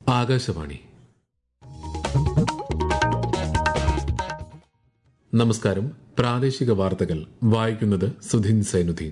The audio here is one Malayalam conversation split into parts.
ആകാശവാണി നമസ്കാരം പ്രാദേശിക വാർത്തകൾ വായിക്കുന്നത് സുധിൻ സൈനുദ്ദീൻ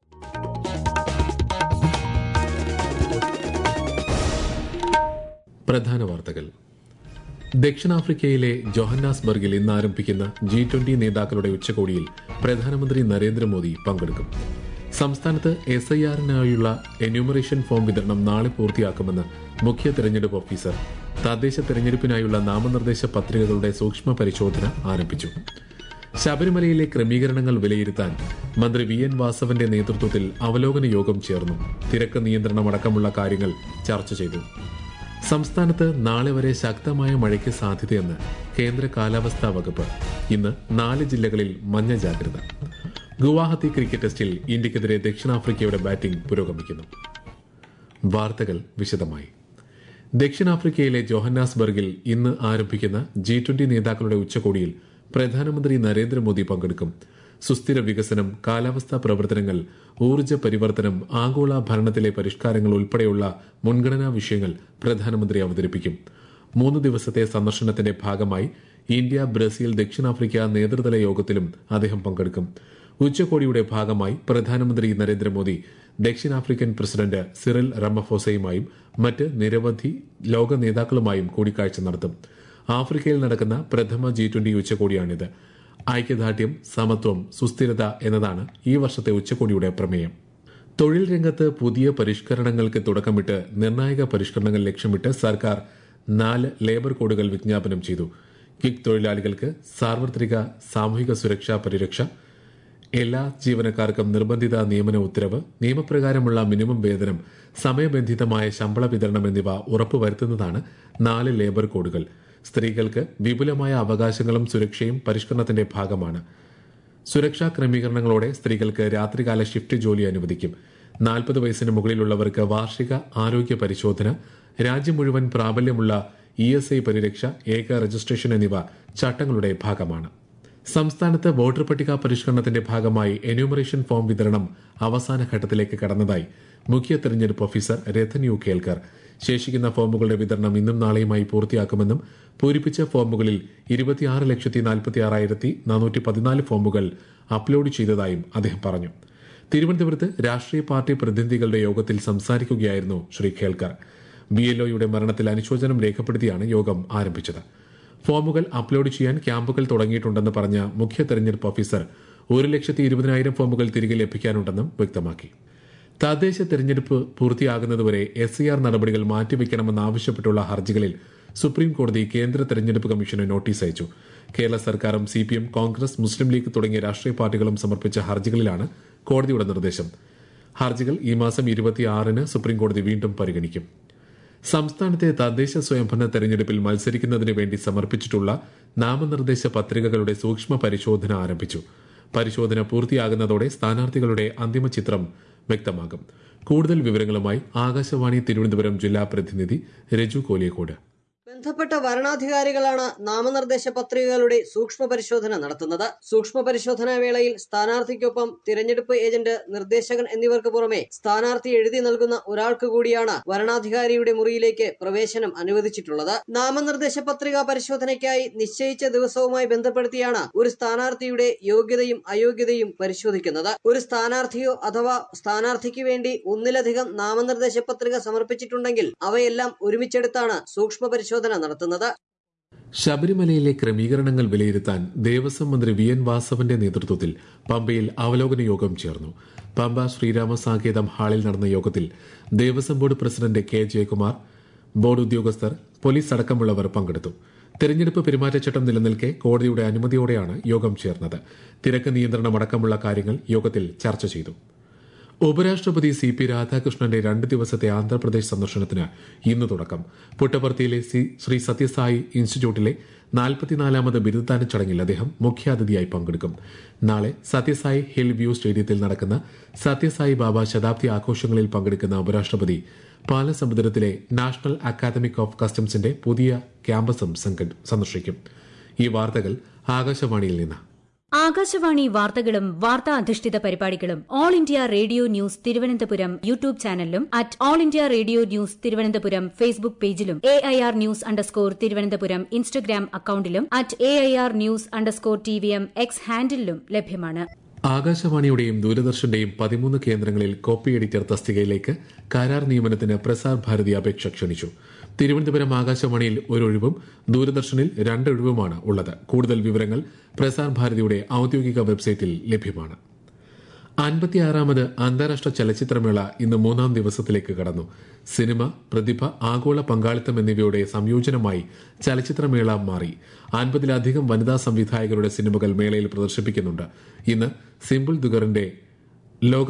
പ്രധാന വാർത്തകൾ ദക്ഷിണാഫ്രിക്കയിലെ ജോഹന്നാസ്ബർഗിൽ ഇന്ന് ആരംഭിക്കുന്ന ജി ട്വന്റി നേതാക്കളുടെ ഉച്ചകോടിയിൽ പ്രധാനമന്ത്രി നരേന്ദ്രമോദി പങ്കെടുക്കും സംസ്ഥാനത്ത് എസ് ഐ ആറിനായുള്ള എന്യൂമറേഷൻ ഫോം വിതരണം നാളെ പൂർത്തിയാക്കുമെന്ന് മുഖ്യ തെരഞ്ഞെടുപ്പ് ഓഫീസർ തദ്ദേശ തെരഞ്ഞെടുപ്പിനായുള്ള നാമനിർദ്ദേശ പത്രികകളുടെ സൂക്ഷ്മ പരിശോധന ആരംഭിച്ചു ശബരിമലയിലെ ക്രമീകരണങ്ങൾ വിലയിരുത്താൻ മന്ത്രി വി എൻ വാസവന്റെ നേതൃത്വത്തിൽ അവലോകന യോഗം ചേർന്നു തിരക്ക് നിയന്ത്രണമടക്കമുള്ള കാര്യങ്ങൾ ചർച്ച ചെയ്തു സംസ്ഥാനത്ത് നാളെ വരെ ശക്തമായ മഴയ്ക്ക് സാധ്യതയെന്ന് കേന്ദ്ര കാലാവസ്ഥാ വകുപ്പ് ഇന്ന് നാല് ജില്ലകളിൽ മഞ്ഞ ജാഗ്രത ഗുവാഹത്തി ക്രിക്കറ്റ് ടെസ്റ്റിൽ ഇന്ത്യക്കെതിരെ ദക്ഷിണാഫ്രിക്കയുടെ ബാറ്റിംഗ് പുരോഗമിക്കുന്നു വാർത്തകൾ വിശദമായി ദക്ഷിണാഫ്രിക്കയിലെ ജോഹന്നാസ്ബർഗിൽ ഇന്ന് ആരംഭിക്കുന്ന ജി ട്വന്റി നേതാക്കളുടെ ഉച്ചകോടിയിൽ പ്രധാനമന്ത്രി നരേന്ദ്രമോദി പങ്കെടുക്കും സുസ്ഥിര വികസനം കാലാവസ്ഥാ പ്രവർത്തനങ്ങൾ ഊർജ്ജ പരിവർത്തനം ആഗോള ഭരണത്തിലെ പരിഷ്കാരങ്ങൾ ഉൾപ്പെടെയുള്ള മുൻഗണനാ വിഷയങ്ങൾ പ്രധാനമന്ത്രി അവതരിപ്പിക്കും മൂന്ന് ദിവസത്തെ സന്ദർശനത്തിന്റെ ഭാഗമായി ഇന്ത്യ ബ്രസീൽ ദക്ഷിണാഫ്രിക്ക നേതൃതല യോഗത്തിലും അദ്ദേഹം പങ്കെടുക്കും ഉച്ചകോടിയുടെ ഭാഗമായി പ്രധാനമന്ത്രി നരേന്ദ്രമോദി ദക്ഷിണാഫ്രിക്കൻ പ്രസിഡന്റ് സിറിൽ റമഫോസയുമായും മറ്റ് നിരവധി ലോക നേതാക്കളുമായും കൂടിക്കാഴ്ച നടത്തും ആഫ്രിക്കയിൽ നടക്കുന്ന പ്രഥമ ജി ട്വന്റി ഉച്ചകോടിയാണിത് ഐക്യദാർഢ്യം സമത്വം സുസ്ഥിരത എന്നതാണ് ഈ വർഷത്തെ ഉച്ചകോടിയുടെ പ്രമേയം തൊഴിൽ രംഗത്ത് പുതിയ പരിഷ്കരണങ്ങൾക്ക് തുടക്കമിട്ട് നിർണായക പരിഷ്കരണങ്ങൾ ലക്ഷ്യമിട്ട് സർക്കാർ നാല് ലേബർ കോഡുകൾ വിജ്ഞാപനം ചെയ്തു കിക്ക് തൊഴിലാളികൾക്ക് സാർവത്രിക സാമൂഹിക സുരക്ഷാ പരിരക്ഷ എല്ലാ ജീവനക്കാർക്കും നിർബന്ധിത നിയമന ഉത്തരവ് നിയമപ്രകാരമുള്ള മിനിമം വേതനം സമയബന്ധിതമായ ശമ്പള വിതരണം എന്നിവ ഉറപ്പുവരുത്തുന്നതാണ് നാല് ലേബർ കോഡുകൾ സ്ത്രീകൾക്ക് വിപുലമായ അവകാശങ്ങളും സുരക്ഷയും പരിഷ്കരണത്തിന്റെ ഭാഗമാണ് സുരക്ഷാ ക്രമീകരണങ്ങളോടെ സ്ത്രീകൾക്ക് രാത്രികാല ഷിഫ്റ്റ് ജോലി അനുവദിക്കും നാൽപ്പത് വയസ്സിന് മുകളിലുള്ളവർക്ക് വാർഷിക ആരോഗ്യ പരിശോധന രാജ്യം മുഴുവൻ പ്രാബല്യമുള്ള ഇ എസ് ഐ പരിരക്ഷ ഏക രജിസ്ട്രേഷൻ എന്നിവ ചട്ടങ്ങളുടെ ഭാഗമാണ് സംസ്ഥാനത്ത് വോട്ടർ പട്ടിക പരിഷ്കരണത്തിന്റെ ഭാഗമായി എന്യൂമറേഷൻ ഫോം വിതരണം അവസാന ഘട്ടത്തിലേക്ക് കടന്നതായി മുഖ്യ തെരഞ്ഞെടുപ്പ് ഓഫീസർ രഥൻ യു കേൽക്കർ ശേഷിക്കുന്ന ഫോമുകളുടെ വിതരണം ഇന്നും നാളെയുമായി പൂർത്തിയാക്കുമെന്നും പൂരിപ്പിച്ച ഫോമുകളിൽ ഇരുപത്തിയാറ് ലക്ഷത്തി നാൽപ്പത്തി ആറായിരത്തി നാനൂറ്റി പതിനാല് ഫോമുകൾ അപ്ലോഡ് ചെയ്തതായും അദ്ദേഹം പറഞ്ഞു തിരുവനന്തപുരത്ത് രാഷ്ട്രീയ പാർട്ടി പ്രതിനിധികളുടെ യോഗത്തിൽ സംസാരിക്കുകയായിരുന്നു ശ്രീ ഖേൽക്കർ ബി എൽഒയുടെ മരണത്തിൽ അനുശോചനം രേഖപ്പെടുത്തിയാണ് യോഗം ആരംഭിച്ചത് ഫോമുകൾ അപ്ലോഡ് ചെയ്യാൻ ക്യാമ്പുകൾ തുടങ്ങിയിട്ടുണ്ടെന്ന് പറഞ്ഞ മുഖ്യ തെരഞ്ഞെടുപ്പ് ഓഫീസർ ഒരു ലക്ഷത്തി ഇരുപതിനായിരം ഫോമുകൾ തിരികെ ലഭിക്കാനുണ്ടെന്നും വ്യക്തമാക്കി തദ്ദേശ തെരഞ്ഞെടുപ്പ് പൂർത്തിയാകുന്നതുവരെ എസ് ഐ ആർ നടപടികൾ മാറ്റിവെക്കണമെന്നാവശ്യപ്പെട്ടുള്ള ഹർജികളിൽ സുപ്രീം കോടതി കേന്ദ്ര തെരഞ്ഞെടുപ്പ് കമ്മീഷന് നോട്ടീസ് അയച്ചു കേരള സർക്കാരും C P M Congress Muslim League തുടങ്ങിയ രാഷ്ട്രീയ പാർട്ടികളും സമർപ്പിച്ച ഹർജികളിലാണ് കോടതിയുടെ നിർദ്ദേശം ഹർജികൾ ഈ മാസം ഇരുപത്തിയാറിന് സുപ്രീം കോടതി വീണ്ടും പരിഗണിക്കും സംസ്ഥാനത്തെ തദ്ദേശ സ്വയംഭരണ തെരഞ്ഞെടുപ്പിൽ മത്സരിക്കുന്നതിന് വേണ്ടി സമർപ്പിച്ചിട്ടുള്ള നാമനിർദ്ദേശ പത്രികകളുടെ സൂക്ഷ്മ പരിശോധന ആരംഭിച്ചു പരിശോധന പൂർത്തിയാകുന്നതോടെ സ്ഥാനാർത്ഥികളുടെ അന്തിമ ചിത്രം വ്യക്തമാകും കൂടുതൽ വിവരങ്ങളുമായി ആകാശവാണി തിരുവനന്തപുരം ജില്ലാ പ്രതിനിധി രജു കോലിയക്കോട് ബന്ധപ്പെട്ട വരണാധികാരികളാണ് നാമനിർദ്ദേശ പത്രികകളുടെ സൂക്ഷ്മ പരിശോധന നടത്തുന്നത് സൂക്ഷ്മ പരിശോധനാ വേളയിൽ സ്ഥാനാർത്ഥിക്കൊപ്പം തിരഞ്ഞെടുപ്പ് ഏജന്റ് നിർദ്ദേശകൻ എന്നിവർക്ക് പുറമെ സ്ഥാനാർത്ഥി എഴുതി നൽകുന്ന ഒരാൾക്ക് കൂടിയാണ് വരണാധികാരിയുടെ മുറിയിലേക്ക് പ്രവേശനം അനുവദിച്ചിട്ടുള്ളത് നാമനിർദ്ദേശ പത്രിക പരിശോധനയ്ക്കായി നിശ്ചയിച്ച ദിവസവുമായി ബന്ധപ്പെടുത്തിയാണ് ഒരു സ്ഥാനാർത്ഥിയുടെ യോഗ്യതയും അയോഗ്യതയും പരിശോധിക്കുന്നത് ഒരു സ്ഥാനാർത്ഥിയോ അഥവാ സ്ഥാനാർത്ഥിക്ക് വേണ്ടി ഒന്നിലധികം നാമനിർദ്ദേശ പത്രിക സമർപ്പിച്ചിട്ടുണ്ടെങ്കിൽ അവയെല്ലാം ഒരുമിച്ചെടുത്താണ് സൂക്ഷ്മ പരിശോധന നടത്തുന്നത് ശബരിമലയിലെ ക്രമീകരണങ്ങൾ വിലയിരുത്താൻ ദേവസ്വം മന്ത്രി വി എൻ വാസവന്റെ നേതൃത്വത്തിൽ പമ്പയിൽ അവലോകന യോഗം ചേർന്നു പമ്പ ശ്രീരാമ സാകേതം ഹാളിൽ നടന്ന യോഗത്തിൽ Devaswom board president K Jayakumar board ഉദ്യോഗസ്ഥർ പോലീസ് അടക്കമുള്ളവർ പങ്കെടുത്തു തെരഞ്ഞെടുപ്പ് പെരുമാറ്റച്ചട്ടം നിലനിൽക്കെ കോടതിയുടെ അനുമതിയോടെയാണ് യോഗം ചേർന്നത് തിരക്ക് നിയന്ത്രണമടക്കമുള്ള കാര്യങ്ങൾ യോഗത്തിൽ ചർച്ച ചെയ്തു ഉപരാഷ്ട്രപതി സി പി രാധാകൃഷ്ണന്റെ രണ്ട് ദിവസത്തെ ആന്ധ്രാപ്രദേശ് സന്ദർശനത്തിന് ഇന്ന് തുടക്കം പുട്ടപർത്തിയിലെ ശ്രീ സത്യസായി ഇൻസ്റ്റിറ്റ്യൂട്ടിലെ നാൽപ്പത്തിനാലാമത് ബിരുദദാന ചടങ്ങിൽ അദ്ദേഹം മുഖ്യാതിഥിയായി പങ്കെടുക്കും നാളെ സത്യസായി ഹിൽ വ്യൂ സ്റ്റേഡിയത്തിൽ നടക്കുന്ന സത്യസായി ബാബ ശതാബ്ദി ആഘോഷങ്ങളിൽ പങ്കെടുക്കുന്ന ഉപരാഷ്ട്രപതി പാലസമുദ്രത്തിലെ നാഷണൽ അക്കാദമിക് ഓഫ് കസ്റ്റംസിന്റെ പുതിയ ക്യാമ്പസും സന്ദർശിക്കും ഈ വാർത്തകൾ ആകാശവാണിയിൽ നിന്ന് ആകാശവാണി വാർത്തകളും വാർത്താ അധിഷ്ഠിത പരിപാടികളും all India radio news Thiruvananthapuram YouTube ചാനലിലും at all India radio news Thiruvananthapuram Facebook പേജിലും A I R news underscore Thiruvananthapuram Instagram അക്കൌണ്ടിലും at A I R news underscore T V M X ഹാൻഡിലും ലഭ്യമാണ് ആകാശവാണിയുടെയും ദൂരദർശന്റെയും പതിമൂന്ന് കേന്ദ്രങ്ങളിൽ കോപ്പി എഡിറ്റർ തസ്തികയിലേക്ക് കരാർ നിയമനത്തിന് പ്രസാർ ഭാരതി അപേക്ഷ ക്ഷണിച്ചു തിരുവനന്തപുരം ആകാശവാണിയിൽ ഒരൊഴിവും ദൂരദർശനിൽ രണ്ടൊഴിവുമാണ് ഉള്ളത് കൂടുതൽ വിവരങ്ങൾ പ്രസാർ ഭാരതിയുടെ ഔദ്യോഗിക വെബ്സൈറ്റിൽ ലഭ്യമാണ് അൻപത്തിയാറാമത് അന്താരാഷ്ട്ര ചലച്ചിത്രമേള ഇന്ന് മൂന്നാം ദിവസത്തിലേക്ക് കടന്നു സിനിമ പ്രതിഭ ആഗോള പങ്കാളിത്തം എന്നിവയുടെ സംയോജനമായി ചലച്ചിത്രമേള മാറി അൻപതിലധികം വനിതാ സംവിധായകരുടെ സിനിമകൾ മേളയിൽ പ്രദർശിപ്പിക്കുന്നുണ്ട് ഇന്ന് സിമ്പിൾ ദുഗറിന്റെ ലോക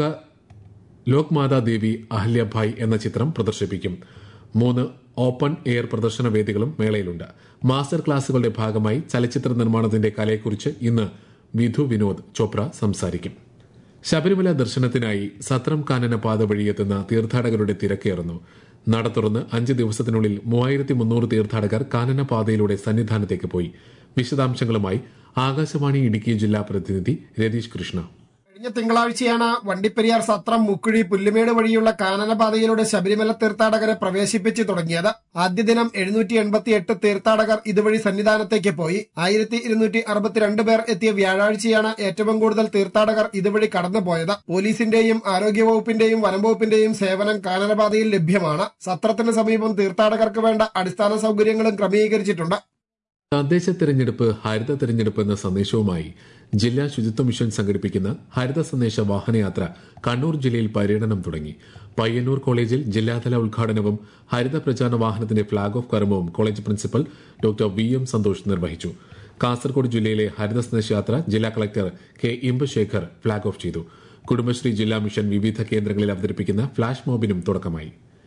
ലോക്മാതാ ദേവി അഹല്യഭായ് എന്ന ചിത്രം പ്രദർശിപ്പിക്കും മൂന്ന് ഓപ്പൺ എയർ പ്രദർശന വേദികളും മേളയിലുണ്ട് മാസ്റ്റർ ക്ലാസുകളുടെ ഭാഗമായി ചലച്ചിത്ര നിർമ്മാണത്തിന്റെ കലയെക്കുറിച്ച് ഇന്ന് വിധു വിനോദ് ചോപ്ര സംസാരിക്കും ശബരിമല ദർശനത്തിനായി സത്രം കാനന പാത വഴിയെത്തുന്ന തീർത്ഥാടകരുടെ തിരക്കേറുന്നു നട തുറന്ന് അഞ്ച് ദിവസത്തിനുള്ളിൽ മൂവായിരത്തി മുന്നൂറ് തീർത്ഥാടകർ കാനന പാതയിലൂടെ സന്നിധാനത്തേക്ക് പോയി വിശദാംശങ്ങളുമായി ആകാശവാണി ഇടുക്കി ജില്ലാ പ്രതിനിധി രതീഷ് കൃഷ്ണ കഴിഞ്ഞ തിങ്കളാഴ്ചയാണ് വണ്ടിപ്പെരിയാർ സത്രം മുക്കുഴി പുല്ലുമേട് വഴിയുള്ള കാനനപാതയിലൂടെ ശബരിമല തീർത്ഥാടകരെ പ്രവേശിപ്പിച്ചു തുടങ്ങിയത് ആദ്യ ദിനം എഴുന്നൂറ്റി എൺപത്തി എട്ട് തീർത്ഥാടകർ ഇതുവഴി സന്നിധാനത്തേക്ക് പോയി ആയിരത്തി ഇരുന്നൂറ്റി അറുപത്തിരണ്ട് പേർ എത്തിയ വ്യാഴാഴ്ചയാണ് ഏറ്റവും കൂടുതൽ തീർത്ഥാടകർ ഇതുവഴി കടന്നുപോയത് പോലീസിന്റെയും ആരോഗ്യവകുപ്പിന്റെയും വനംവകുപ്പിന്റെയും സേവനം കാനനപാതയിൽ ലഭ്യമാണ് സത്രത്തിന് സമീപം തീർത്ഥാടകർക്ക് വേണ്ട അടിസ്ഥാന സൗകര്യങ്ങളും ക്രമീകരിച്ചിട്ടുണ്ട് തദ്ദേശ തെരഞ്ഞെടുപ്പ് ഹരിത തെരഞ്ഞെടുപ്പ് എന്ന സന്ദേശവുമായി ജില്ലാ ശുചിത്വ മിഷൻ സംഘടിപ്പിക്കുന്ന ഹരിത സന്ദേശ വാഹനയാത്ര കണ്ണൂർ ജില്ലയിൽ പര്യടനം തുടങ്ങി പയ്യന്നൂർ കോളേജിൽ ജില്ലാതല ഉദ്ഘാടനവും ഹരിത പ്രചാരണ വാഹനത്തിന്റെ ഫ്ളാഗ് ഓഫ് കർമ്മവും college principal doctor V M Santhosh നിർവഹിച്ചു കാസർഗോഡ് ജില്ലയിലെ ഹരിത സന്ദേശ യാത്ര ജില്ലാ collector K Inbasekar flag off ചെയ്തു കുടുംബശ്രീ ജില്ലാ മിഷൻ വിവിധ കേന്ദ്രങ്ങളിൽ അവതരിപ്പിക്കുന്ന ഫ്ളാഷ് മോബിനും തുടക്കമായി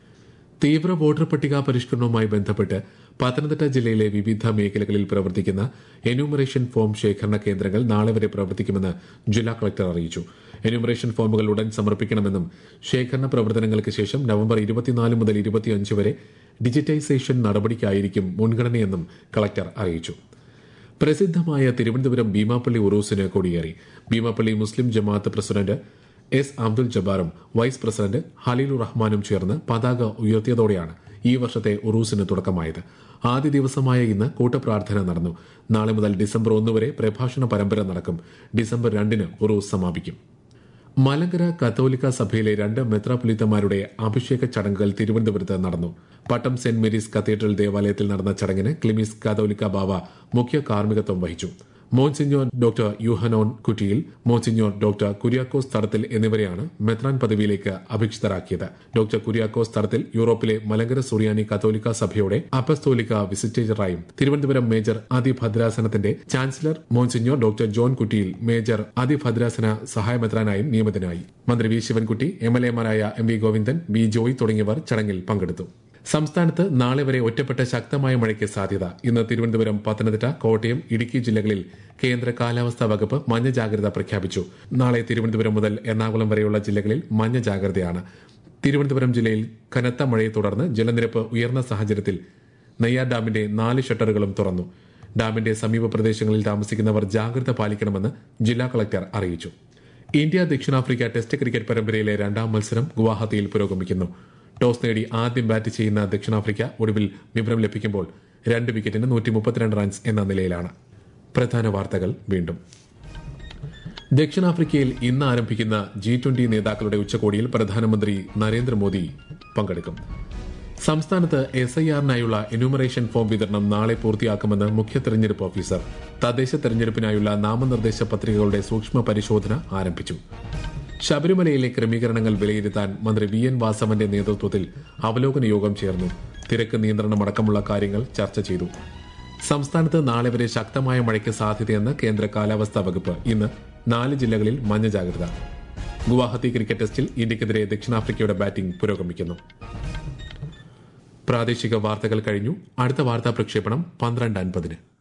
തീവ്ര വോട്ടർ പട്ടിക പരിഷ്കരണവുമായി ബന്ധപ്പെട്ട് പത്തനംതിട്ട ജില്ലയിലെ വിവിധ മേഖലകളിൽ പ്രവർത്തിക്കുന്ന എന്യൂമറേഷൻ ഫോം ശേഖരണ കേന്ദ്രങ്ങൾ നാളെ വരെ പ്രവർത്തിക്കുമെന്ന് ജില്ലാ കളക്ടർ അറിയിച്ചു എന്യൂമറേഷൻ ഫോമുകൾ ഉടൻ സമർപ്പിക്കണമെന്നും ശേഖരണ പ്രവർത്തനങ്ങൾക്ക് ശേഷം നവംബർ ഇരുപത്തിനാല് മുതൽ ഇരുപത്തിയഞ്ച് വരെ ഡിജിറ്റൈസേഷൻ നടപടിക്കായിരിക്കും മുൻഗണനയെന്നും കളക്ടർ അറിയിച്ചു പ്രസിദ്ധമായ തിരുവനന്തപുരം ഭീമാപ്പള്ളി ഉറൂസിന് കൊടിയേറി ഭീമാപ്പള്ളി മുസ്ലിം ജമാഅത്ത് പ്രസിഡന്റ് എസ് അബ്ദുൽ ജബ്ബാറും വൈസ് പ്രസിഡന്റ് ഹലീലുർ റഹ്മാനും ചേർന്ന് പതാക ഉയർത്തിയതോടെയാണ് ഈ വർഷത്തെ ഉറൂസിന് തുടക്കമായത് ആദ്യ ദിവസമായ ഇന്ന് കൂട്ടപ്രാർത്ഥന നടന്നു നാളെ മുതൽ ഡിസംബർ ഒന്ന് വരെ പ്രഭാഷണ പരമ്പര നടക്കും ഡിസംബർ രണ്ടിന് ഉറൂസ് സമാപിക്കും മലങ്കര കത്തോലിക്ക സഭയിലെ രണ്ട് മെത്രാപൊലിത്തമാരുടെ അഭിഷേക ചടങ്ങുകൾ തിരുവനന്തപുരത്ത് നടന്നു പട്ടം സെന്റ് മേരീസ് കത്തീഡ്രൽ ദേവാലയത്തിൽ നടന്ന ചടങ്ങിന് ക്ലിമിസ് കത്തോലിക്ക ബാവ മുഖ്യ കാർമ്മികത്വം വഹിച്ചു monsignor doctor Yuhanon Kuttiyil monsignor doctor Kuriakose Thadathil എന്നിവരെയാണ് മെത്രാൻ പദവിയിലേക്ക് അഭിഷിക്തരാക്കിയത് ഡോക്ടർ കുര്യാക്കോസ് തടത്തിൽ യൂറോപ്പിലെ മലങ്കര സുറിയാനി കത്തോലിക്ക സഭയുടെ അപ്പസ്തോലിക്ക വിസിറ്റേറ്ററായും തിരുവനന്തപുരം മേജർ അതിഭദ്രാസനത്തിന്റെ chancellor monsignor doctor John Kuttiyil major അതിഭദ്രാസന സഹായമെത്രാനായും നിയമിതനായി മന്ത്രി വി ശിവൻകുട്ടി എം എൽ എമാരായ M V Govindan B Joy തുടങ്ങിയവർ ചടങ്ങിൽ പങ്കെടുത്തു സംസ്ഥാനത്ത് നാളെ വരെ ഒറ്റപ്പെട്ട ശക്തമായ മഴയ്ക്ക് സാധ്യത ഇന്ന് തിരുവനന്തപുരം പത്തനംതിട്ട കോട്ടയം ഇടുക്കി ജില്ലകളിൽ കേന്ദ്ര കാലാവസ്ഥാ വകുപ്പ് മഞ്ഞ ജാഗ്രത പ്രഖ്യാപിച്ചു നാളെ തിരുവനന്തപുരം മുതൽ എറണാകുളം വരെയുള്ള ജില്ലകളിൽ മഞ്ഞ ജാഗ്രതയാണ് തിരുവനന്തപുരം ജില്ലയിൽ കനത്ത മഴയെ തുടർന്ന് ജലനിരപ്പ് ഉയർന്ന സാഹചര്യത്തിൽ നെയ്യാർ ഡാമിന്റെ നാല് ഷട്ടറുകളും തുറന്നു ഡാമിന്റെ സമീപ പ്രദേശങ്ങളിൽ താമസിക്കുന്നവർ ജാഗ്രത പാലിക്കണമെന്ന് ജില്ലാ കളക്ടർ അറിയിച്ചു ഇന്ത്യ ദക്ഷിണാഫ്രിക്ക ടെസ്റ്റ് ക്രിക്കറ്റ് പരമ്പരയിലെ രണ്ടാം മത്സരം ഗുവാഹത്തിയിൽ പുരോഗമിക്കുന്നു ടോസ് നേടി ആദ്യം ബാറ്റ് ചെയ്യുന്ന ദക്ഷിണാഫ്രിക്ക ഒടുവിൽ വിവരം ലഭിക്കുമ്പോൾ രണ്ട് വിക്കറ്റിന് നൂറ്റി മുപ്പത്തിരണ്ട് റൺസ് എന്ന നിലയിലാണ് പ്രധാന വാർത്തകൾ വീണ്ടും ദക്ഷിണാഫ്രിക്കയിൽ ഇന്ന് ആരംഭിക്കുന്ന ജി ട്വന്റി നേതാക്കളുടെ ഉച്ചകോടിയിൽ പ്രധാനമന്ത്രി നരേന്ദ്രമോദി പങ്കെടുക്കും സംസ്ഥാനത്ത് എസ് ഐ ആറിനായുള്ള എന്യൂമറേഷൻ ഫോം വിതരണം നാളെ പൂർത്തിയാക്കുമെന്ന് മുഖ്യ തെരഞ്ഞെടുപ്പ് ഓഫീസർ തദ്ദേശ തെരഞ്ഞെടുപ്പിനായുള്ള നാമനിർദ്ദേശ പത്രികകളുടെ സൂക്ഷ്മ പരിശോധന ആരംഭിച്ചു ശബരിമലയിലെ ക്രമീകരണങ്ങൾ വിലയിരുത്താൻ മന്ത്രി വി എൻ വാസവന്റെ നേതൃത്വത്തിൽ അവലോകന യോഗം ചേർന്നു തിരക്ക് നിയന്ത്രണമടക്കമുള്ള കാര്യങ്ങൾ ചർച്ച ചെയ്തു സംസ്ഥാനത്ത് നാളെ വരെ ശക്തമായ മഴയ്ക്ക് സാധ്യതയെന്ന് കേന്ദ്ര കാലാവസ്ഥാ വകുപ്പ് ഇന്ന് നാല് ജില്ലകളിൽ മഞ്ഞ ജാഗ്രത ഗുവാഹത്തി ക്രിക്കറ്റ് ടെസ്റ്റിൽ ഇന്ത്യക്കെതിരെ ദക്ഷിണാഫ്രിക്കയുടെ ബാറ്റിംഗ് പുരോഗമിക്കുന്നു പ്രാദേശിക വാർത്തകൾ കഴിഞ്ഞു അടുത്ത വാർത്താ പ്രക്ഷേപണം പന്ത്രണ്ട് അൻപതിന്